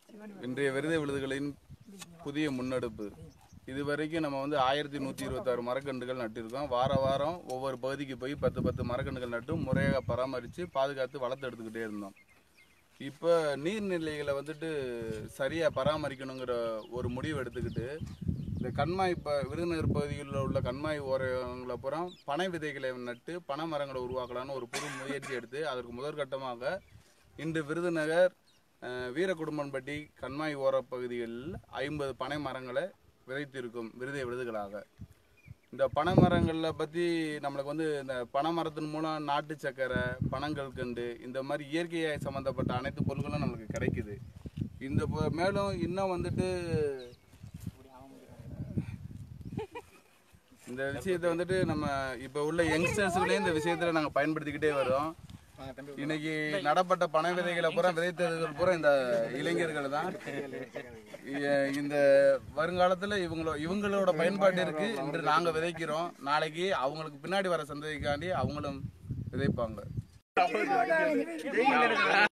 இன்றைய விருது விழுதுகளின் புதிய முன்னெடுப்பு இதுவரைக்கும் நம்ம வந்து ஆயிரத்தி நூற்றி இருபத்தாறு மரக்கன்றுகள் நட்டிருக்கோம் வார வாரம் ஒவ்வொரு பகுதிக்கு போய் பத்து பத்து மரக்கன்றுகள் நட்டு முறையாக பராமரித்து பாதுகாத்து வளர்த்து எடுத்துக்கிட்டே இருந்தோம் இப்போ நீர்நிலைகளை வந்துட்டு சரியாக பராமரிக்கணுங்கிற ஒரு முடிவு எடுத்துக்கிட்டு இந்த கண்மாய் இப்போ விருதுநகர் பகுதியில் உள்ள கண்மாய் ஓரங்களை புறம் பனை விதைகளை நட்டு பனை மரங்களை உருவாக்கலாம்னு ஒரு புது முயற்சி எடுத்து அதற்கு முதற்கட்டமாக இன்று விருதுநகர் அஹ், வீரகுடும்பன்பட்டி கண்மாய் ஓர பகுதிகளில் ஐம்பது பனை மரங்களை விதைத்திருக்கும் விருதை விருதுகளாக இந்த பனை மரங்களை பற்றி நம்மளுக்கு வந்து இந்த பனை மரத்தின் மூலம் நாட்டு சக்கரை பனங்கள் கண்டு இந்த மாதிரி இயற்கையை சம்மந்தப்பட்ட அனைத்து பொருட்களும் நம்மளுக்கு கிடைக்குது இந்த ப- மேலும் இன்னும் வந்துட்டு இந்த விஷயத்தை வந்துட்டு நம்ம இப்போ உள்ள யங்ஸ்டர்ஸ்களே இந்த விஷயத்தில் நாங்கள் பயன்படுத்திக்கிட்டே வரோம் இன்னைக்கு நடப்பட்ட பனை விதைகளை பூரா விதைத்ததுகள் பூரா இந்த இளைஞர்கள் தான் இ- இந்த வருங்காலத்துல இவங்களோ இவங்களோட பயன்பாட்டிற்கு இன்று நாங்க விதைக்கிறோம் நாளைக்கு அவங்களுக்கு பின்னாடி வர சந்ததிக்காண்டி அவங்களும் விதைப்பாங்க